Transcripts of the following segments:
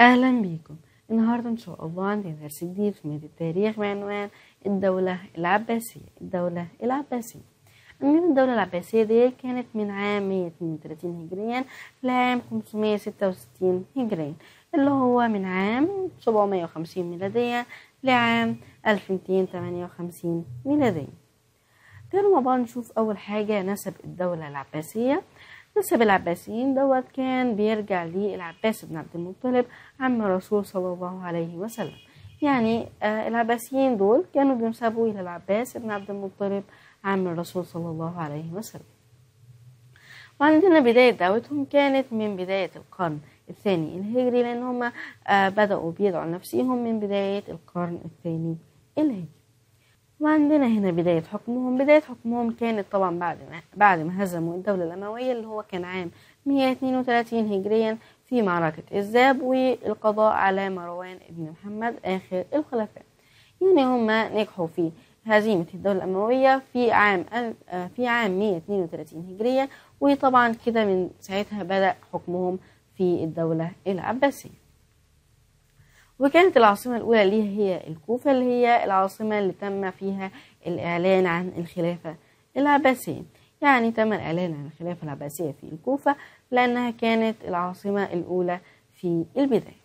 أهلا بيكم النهاردة إن شاء الله عندنا درس جديد في مادة التاريخ بعنوان الدولة العباسية الدولة العباسية عندنا الدولة العباسية دي كانت من عام 132 هجريا لعام 566 هجريا اللي هو من عام 750 ميلاديا لعام 1258 ميلاديا تعالوا مع بعض نشوف أول حاجة نسب الدولة العباسية نسب العباسيين دوت كان بيرجع للعباس بن عبد المطلب عم الرسول صلى الله عليه وسلم يعني آه العباسيين دول كانوا بينسبوا إلى العباس بن عبد المطلب عم الرسول صلى الله عليه وسلم وعندنا بداية دعوتهم كانت من بداية القرن الثاني الهجري لأن هم آه بدأوا بيدعوا نفسهم من بداية القرن الثاني الهجري وعندنا هنا بداية حكمهم بداية حكمهم كانت طبعا بعد ما بعد ما هزموا الدولة الأموية اللي هو كان عام 132 هجريا في معركة الزاب والقضاء على مروان بن محمد آخر الخلفاء يعني هم نجحوا في هزيمة الدولة الأموية في عام في عام 132 هجريا وطبعا كده من ساعتها بدأ حكمهم في الدولة العباسية وكانت العاصمة الأولى ليها هي الكوفة اللي هي العاصمة اللي تم فيها الإعلان عن الخلافة العباسية يعني تم الإعلان عن الخلافة العباسية في الكوفة لأنها كانت العاصمة الأولى في البداية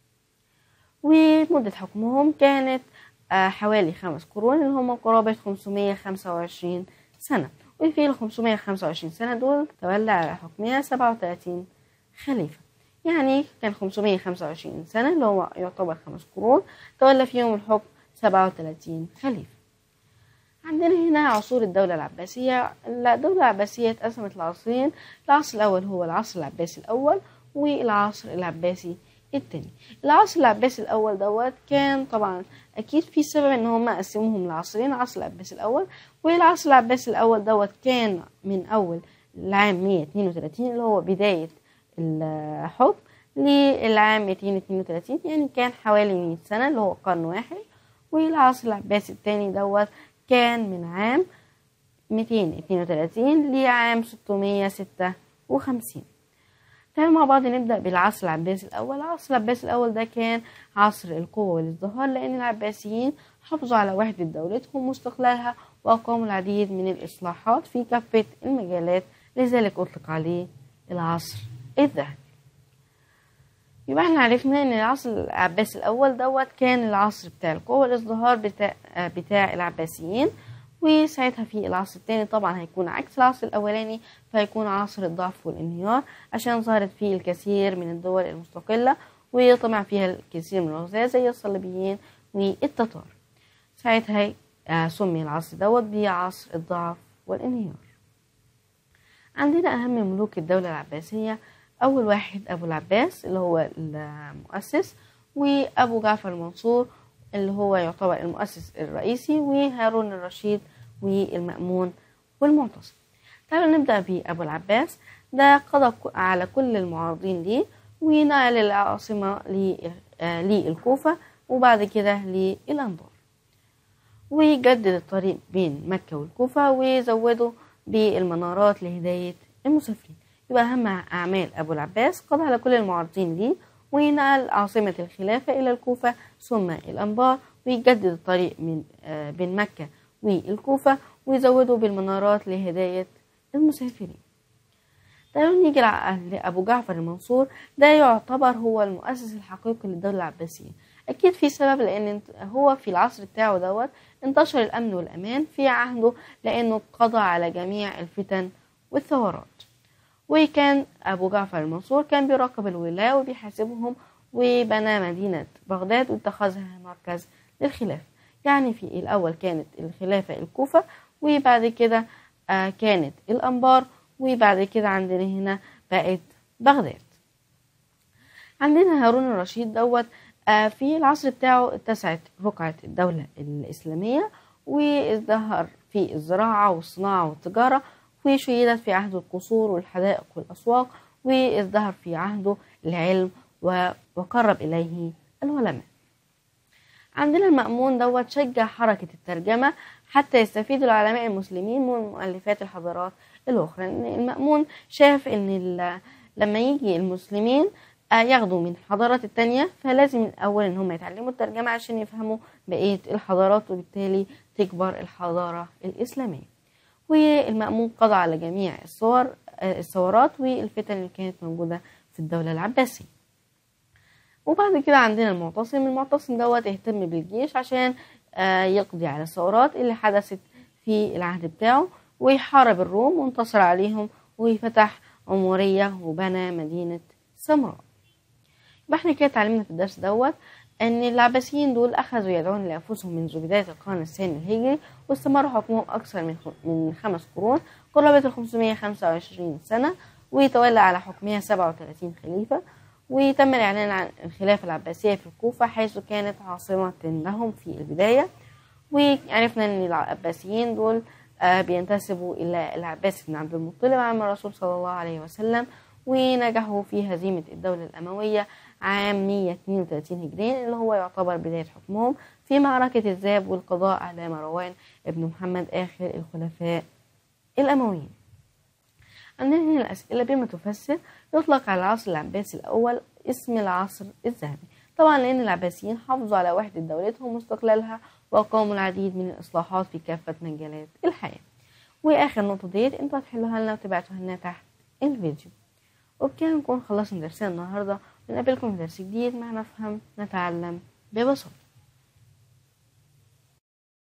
ومدة حكمهم كانت حوالي خمس قرون اللي هم قرابة 525 سنة وفي ال 525 سنة دول تولى على حكمها 37 خليفة يعني كان 525 سنة اللي هو يعتبر خمس قرون تولى فيهم الحكم 37 خليفة عندنا هنا عصور الدولة العباسية الدولة العباسية اتقسمت لعصرين العصر الأول هو العصر العباسي الأول والعصر العباسي التاني العصر العباسي الأول دوت كان طبعا أكيد في سبب إن هم قسموهم لعصرين العصر العباسي الأول والعصر العباسي الأول دوت كان من أول العام 132 اللي هو بداية الحكم للعام 232 يعني كان حوالي 100 سنة اللي هو قرن واحد والعصر العباسي الثاني دوت كان من عام 232 لعام 656 تعالوا مع بعض نبدأ بالعصر العباسي الأول العصر العباسي الأول ده كان عصر القوة والازدهار لأن العباسيين حافظوا على وحدة دولتهم واستقلالها وأقاموا العديد من الإصلاحات في كافة المجالات لذلك أطلق عليه العصر الذهبي يبقى احنا عرفنا ان العصر العباسي الاول دوت كان العصر بتاع القوة والازدهار بتاع, بتاع العباسيين وساعتها في العصر الثاني طبعا هيكون عكس العصر الاولاني فهيكون عصر الضعف والانهيار عشان ظهرت فيه الكثير من الدول المستقلة وطمع فيها الكثير من الغزاة زي الصليبيين والتتار ساعتها سمي العصر دوت بعصر الضعف والانهيار عندنا أهم ملوك الدولة العباسية أول واحد أبو العباس اللي هو المؤسس وأبو جعفر المنصور اللي هو يعتبر المؤسس الرئيسي وهارون الرشيد والمأمون والمعتصم تعالوا نبدأ بأبو العباس ده قضى على كل المعارضين ليه ونقل العاصمة للكوفة وبعد كده للأنبار وجدد الطريق بين مكة والكوفة وزودوا بالمنارات لهداية المسافرين يبقى أهم أعمال أبو العباس قضى على كل المعارضين ليه ونقل عاصمة الخلافة إلى الكوفة ثم الأنبار ويجدد الطريق من بين مكة والكوفة ويزودوا بالمنارات لهداية المسافرين تعالوا نيجي لأبو جعفر المنصور ده يعتبر هو المؤسس الحقيقي للدولة العباسية أكيد في سبب لأن هو في العصر بتاعه دوت انتشر الأمن والأمان في عهده لأنه قضى على جميع الفتن والثورات وكان أبو جعفر المنصور كان بيراقب الولاة وبيحاسبهم وبنى مدينة بغداد واتخذها مركز للخلافة يعني في الأول كانت الخلافة الكوفة وبعد كده كانت الأنبار وبعد كده عندنا هنا بقت بغداد عندنا هارون الرشيد دوت في العصر بتاعه اتسعت رقعة الدولة الإسلامية وازدهر في الزراعة والصناعة والتجارة وشيدت في عهده القصور والحدائق والأسواق وازدهر في عهده العلم وقرب إليه العلماء عندنا المأمون دوت شجع حركة الترجمة حتى يستفيد العلماء المسلمين من مؤلفات الحضارات الأخرى المأمون شاف إن لما يجي المسلمين آه، ياخدوا من الحضارات التانية فلازم الأول إن هم يتعلموا الترجمة عشان يفهموا بقية الحضارات وبالتالي تكبر الحضارة الإسلامية والمأمون قضى على جميع الصور آه، الثورات والفتن اللي كانت موجودة في الدولة العباسية وبعد كده عندنا المعتصم المعتصم دوت اهتم بالجيش عشان آه، يقضي على الثورات اللي حدثت في العهد بتاعه ويحارب الروم وانتصر عليهم وفتح عمورية وبنى مدينة سمراء يبقى احنا كده اتعلمنا في الدرس دوت ان العباسيين دول اخذوا يدعون لانفسهم منذ بدايه القرن الثاني الهجري واستمر حكمهم اكثر من خ- من خمس قرون قرابه ال 525 سنه وتولى على حكمها 37 خليفه وتم الاعلان عن الخلافه العباسيه في الكوفه حيث كانت عاصمه لهم في البدايه وعرفنا ان العباسيين دول آه، بينتسبوا الى العباس بن عبد المطلب عم الرسول صلى الله عليه وسلم ونجحوا في هزيمة الدولة الأموية عام 132 هجري اللي هو يعتبر بداية حكمهم في معركة الذاب والقضاء على مروان ابن محمد آخر الخلفاء الأمويين عندنا هنا الأسئلة بما تفسر يطلق على العصر العباسي الأول اسم العصر الذهبي طبعا لأن العباسيين حافظوا على وحدة دولتهم واستقلالها وقاموا العديد من الإصلاحات في كافة مجالات الحياة وآخر نقطة ديت انتوا هتحلوها لنا وتبعتوها لنا تحت الفيديو وبكده نكون خلصنا درسنا النهاردة ونقابلكم في درس جديد مع نفهم نتعلم ببساطة